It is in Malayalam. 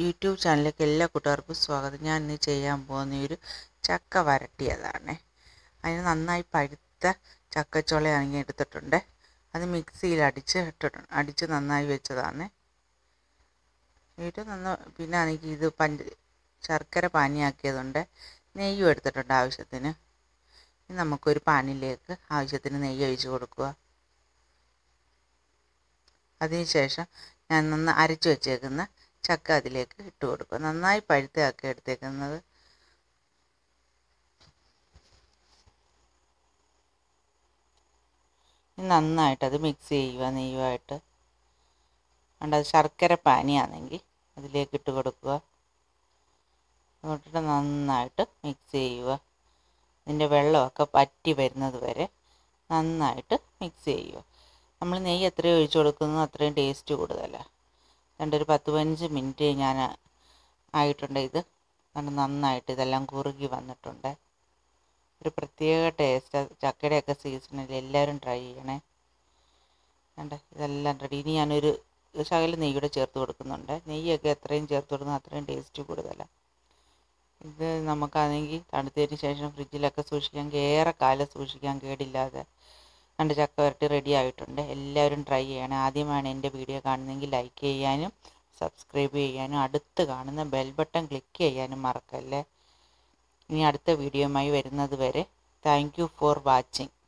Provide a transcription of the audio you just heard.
യൂട്യൂബ് ചാനലിലേക്ക് എല്ലാ കൂട്ടുകാർക്കും സ്വാഗതം ഞാൻ ഇന്ന് ചെയ്യാൻ പോകുന്ന ഒരു ചക്ക വരട്ടിയതാണ് അതിന് നന്നായി പഴുത്ത ചക്കച്ചോളയാണെങ്കിൽ എടുത്തിട്ടുണ്ട് അത് മിക്സിയിൽ അടിച്ച് ഇട്ടിട്ടുണ്ട് അടിച്ച് നന്നായി വെച്ചതാണ് ഇത് നന്ന പിന്നെ ആണെങ്കിൽ ഇത് പഞ്ച ശർക്കര പാനിയാക്കിയതുണ്ട് നെയ്യും എടുത്തിട്ടുണ്ട് ആവശ്യത്തിന് ഇനി നമുക്കൊരു പാനിലേക്ക് ആവശ്യത്തിന് നെയ്യ് ഒഴിച്ച് കൊടുക്കുക അതിനുശേഷം ഞാൻ നന്ന് അരച്ച് വെച്ചേക്കുന്ന ചക്ക അതിലേക്ക് ഇട്ട് കൊടുക്കുക നന്നായി പഴുത്ത ചക്ക എടുത്തേക്കുന്നത് നന്നായിട്ട് അത് മിക്സ് ചെയ്യുക നെയ്യുമായിട്ട് അതുകൊണ്ട് അത് ശർക്കര പാനിയാണെങ്കിൽ അതിലേക്ക് ഇട്ട് കൊടുക്കുക എന്നിട്ട് നന്നായിട്ട് മിക്സ് ചെയ്യുക ഇതിൻ്റെ വെള്ളമൊക്കെ പറ്റി വരുന്നത് വരെ നന്നായിട്ട് മിക്സ് ചെയ്യുക നമ്മൾ നെയ്യ് എത്രയും ഒഴിച്ചു കൊടുക്കുന്നു അത്രയും ടേസ്റ്റ് കൂടുതലാണ് രണ്ട് ഒരു പത്ത് പതിനഞ്ച് മിനിറ്റ് ഞാൻ ആയിട്ടുണ്ട് ഇത് അതുകൊണ്ട് നന്നായിട്ട് ഇതെല്ലാം കുറുകി വന്നിട്ടുണ്ട് ഒരു പ്രത്യേക ടേസ്റ്റ് ചക്കയുടെയൊക്കെ സീസണിൽ എല്ലാവരും ട്രൈ ചെയ്യണേ കണ്ട ഇതെല്ലാം റെഡി ഇനി ഞാനൊരു ശകലം നെയ്യൂടെ ചേർത്ത് കൊടുക്കുന്നുണ്ട് നെയ്യൊക്കെ എത്രയും ചേർത്ത് കൊടുക്കുന്നത് അത്രയും ടേസ്റ്റ് കൂടുതലാണ് ഇത് നമുക്കാണെങ്കിൽ തണുത്തതിന് ശേഷം ഫ്രിഡ്ജിലൊക്കെ സൂക്ഷിക്കാൻ ഏറെ കാലം സൂക്ഷിക്കാൻ കേടില്ലാതെ രണ്ട് ചക്ക വരട്ടി റെഡി ആയിട്ടുണ്ട് എല്ലാവരും ട്രൈ ചെയ്യണം ആദ്യമാണ് എൻ്റെ വീഡിയോ കാണുന്നതെങ്കിൽ ലൈക്ക് ചെയ്യാനും സബ്സ്ക്രൈബ് ചെയ്യാനും അടുത്ത് കാണുന്ന ബെൽ ബട്ടൺ ക്ലിക്ക് ചെയ്യാനും മറക്കല്ലേ ഇനി അടുത്ത വീഡിയോയുമായി വരുന്നത് വരെ താങ്ക് യു ഫോർ വാച്ചിങ്